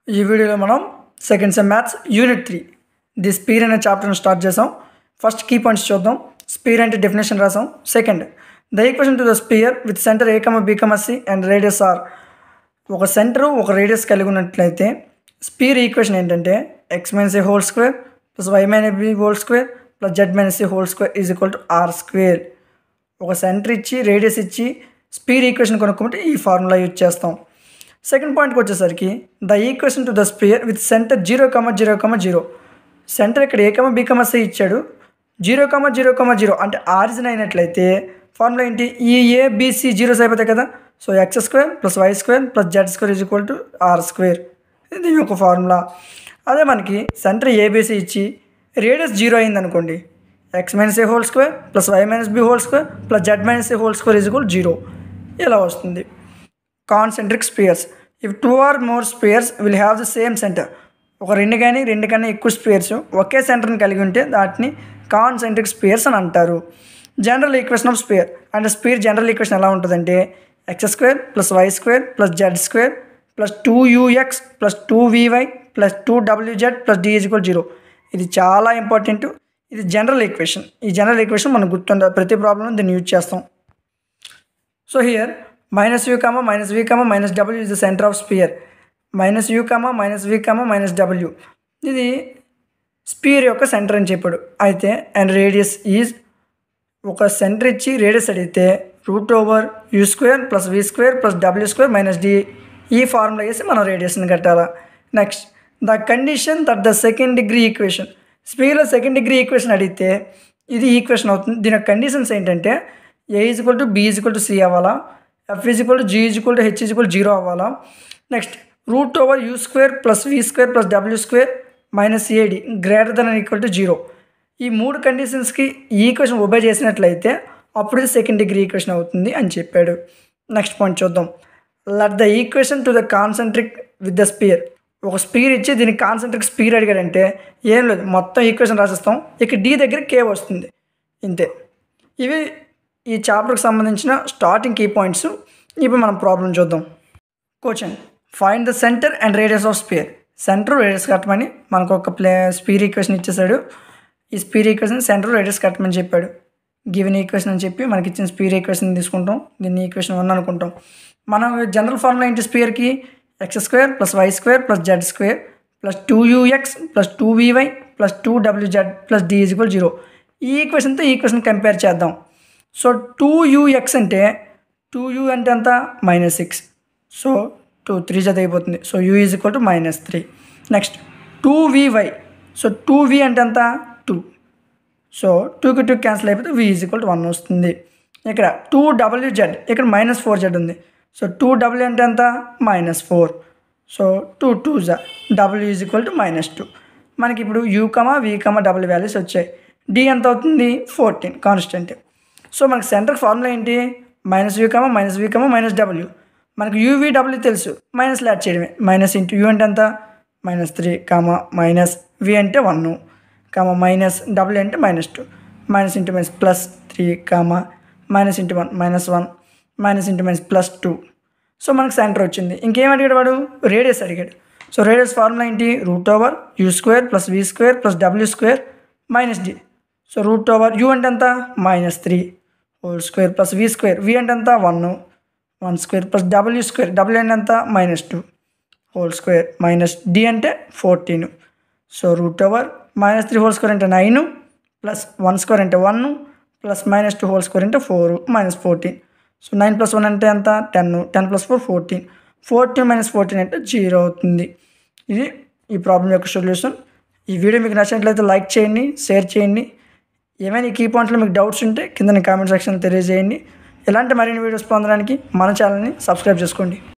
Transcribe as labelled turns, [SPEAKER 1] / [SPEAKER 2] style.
[SPEAKER 1] ఈ వీడియోలో మనం second sem maths unit three the sphere అనే చాప్టర్ని స్టార్ట్ చేసాం ఫస్ట్ కీ పాయింట్స్ చూద్దాం స్పీర్ అంటే డెఫినేషన్ రాసాం second the equation to the sphere with centre a comma b comma c and radius r ఒక సెంటర్ ఒక రేడియస్ కలిగి ఉన్నట్లయితే స్పీర్ ఈక్వేషన్ ఏంటంటే x minus a whole square plus y minus b whole square plus z minus a whole square is equal to r square ఒక centre ఇచ్చి radius ఇచ్చి sphere equation కొనుక్కుంటే ఈ ఫార్ములా యూజ్ చేస్తాం second పాయింట్కి వచ్చేసరికి the equation to the sphere with centre zero comma zero comma zero centre ఇక్కడ a comma b comma c ఇచ్చాడు zero comma zero comma zero అంటే ఆరిజిన్ అయినట్లయితే ఫార్ములా ఏంటి ఈ ఏబిసి జీరోస్ అయిపోతాయి కదా so x square plus y square plus z square is equal to r square ఇది ఒక ఫార్ములా అదే మనకి సెంటర్ ఏబిసి ఇచ్చి రేడియస్ జీరో అయింది అనుకోండి x minus a whole square plus y minus b whole square plus z minus a whole square is equal zero ఇలా వస్తుంది concentric spheres if two or more spheres will have the same centre ఒక రెండు కానీ రెండు కన్నా ఎక్కువ spheres ఒకే సెంటర్ని కలిగి ఉంటే వాటిని కాన్సెంట్రిక్ స్పియర్స్ అని అంటారు జనరల్ ఈక్వేషన్ ఆఫ్ స్పియర్ అంటే స్పియర్ జనరల్ ఈక్వేషన్ ఎలా ఉంటుందంటే x square plus y square plus z square plus two u x plus two v y plus two డబ్ల్యూజెడ్ ప్లస్ డి ఈజ్వల్ జీరో ఇది చాలా ఇంపార్టెంట్ ఇది జనరల్ ఈక్వేషన్ ఈ జనరల్ ఈక్వేషన్ మనకు గుర్తుండాలి ప్రతి ప్రాబ్లం దీన్ని యూజ్ చేస్తాం so here minus u comma minus v comma minus డబ్ల్యూ is the centre of sphere minus u comma minus v comma minus డబ్ల్యూ ఇది స్పియర్ యొక్క సెంటర్ అని చెప్పాడు అయితే అండ్ రేడియస్ ఈజ్ ఒక సెంటర్ ఇచ్చి రేడియస్ అడిగితే root over u square plus v square plus W square minus d ఈ ఫార్ములా వేసి మనం రేడియస్ని కట్టాలా next the condition that the second degree equation స్పీడ్లో సెకండ్ డిగ్రీ ఈక్వేషన్ అడిగితే ఇది ఈక్వేషన్ అవుతుంది దీని యొక్క కండిషన్స్ ఏంటంటే a equal to b equal to c అవ్వాలా f equal to g equal to h equal zero అవ్వాలా next root over u square plus v square plus W square minus d greater than equal to zero ఈ మూడు కండిషన్స్కి ఈ equation obey చేసినట్లయితే అప్పుడు ఇది second degree equation అవుతుంది అని చెప్పాడు నెక్స్ట్ పాయింట్ చూద్దాం let the equation to the concentric with the sphere ఒక స్పీర్ ఇచ్చి దీనికి కాన్సెంట్రిక్ స్పీర్ అడిగాడంటే ఏం లేదు మొత్తం ఈక్వేషన్ రాసిస్తాం ఇక డి దగ్గర కే వస్తుంది ఇంతే ఇవి ఈ చాప్టర్కి సంబంధించిన స్టార్టింగ్ కీ పాయింట్స్ ఇప్పుడు మనం ప్రాబ్లం చూద్దాం question find the centre and radius of sphere centre radius కట్టమని మనకు ఒక ప్లే స్పీర్ ఈక్వేషన్ ఇచ్చేసాడు ఈ స్పీర్ ఈక్వేషన్ సెంటర్ రేడియస్ కట్టమని చెప్పాడు గివెన్ ఈక్వేషన్ అని చెప్పి మనకి ఇచ్చిన స్పీర్ ఈక్వేషన్ తీసుకుంటాం దీన్ని ఈక్వేషన్ వన్ అనుకుంటాం మనం జనరల్ ఫార్ములా ఏంటి స్పియర్కి x square plus y square plus z square plus two u x plus two v y plus two డబ్ల్యూజెడ్ ప్లస్ డి ఈజ్వల్ జీరో ఈ ఈక్వేషన్తో ఈ ఈక్వేషన్ కంపేర్ చేద్దాం సో టూ యూఎక్స్ అంటే టూ యూ అంటే ఎంత minus six so two three జత అయిపోతుంది so u is equal to minus three next two v y so two v అంటే ఎంత టూ సో టూకి టూ క్యాన్సిల్ అయిపోతే v is equal to one వస్తుంది ఇక్కడ టూ డబ్ల్యూ జెడ్ ఇక్కడ మైనస్ ఫోర్ జెడ్ ఉంది సో టూ డబ్ల్యూ అంటే ఎంత minus four so two two జా డబ్ల్యూ is equal to minus two మనకి ఇప్పుడు యూ కమా వి కమా డబ్ల్యూ వాల్యూస్ వచ్చాయి డి ఎంత అవుతుంది ఫోర్టీన్ కాన్స్టెంట్ సో మనకి సెంటర్ ఫార్ములా ఏంటి minus u comma minus v comma minus డబ్ల్యూ మనకి యూవీ డబ్ల్యూ తెలుసు మైనస్ యాడ్ చేయడమే మైనస్ ఇంటూ యూ అంటే ఎంత minus three comma minus v అంటే వన్ కామా మైనస్ డబ్ల్యూ అంటే minus two minus into minus plus three comma minus into one minus one minus into minus plus two so మనకు centre వచ్చింది ఇంకేం అడిగాడు వాడు రేడియస్ అడిగాడు సో రేడియస్ ఫార్ములా ఏంటి root over u square plus v square plus W square minus d so root over u అంటే ఎంత minus three whole square plus v square v అంటే ఎంత one one square plus W square W అంటే ఎంత minus two whole square minus D అంటే fourteen so root over minus three whole square అంటే nine plus one square అంటే one plus minus two whole square అంటే four minus fourteen so nine plus one అంటే ఎంత ten ten plus four fourteen fourteen minus fourteen అంటే zero అవుతుంది ఇది ఈ problem యొక్క సొల్యూషన్ ఈ వీడియో మీకు నచ్చినట్లయితే లైక్ చేయండి షేర్ చేయండి ఏమైనా ఈ కీ పాయింట్లో మీకు డౌట్స్ ఉంటే కింద కామెంట్ సెక్షన్ తెలియజేయండి ఇలాంటి మరిన్ని వీడియోస్ పొందడానికి మన ఛానల్ని సబ్స్క్రైబ్ చేసుకోండి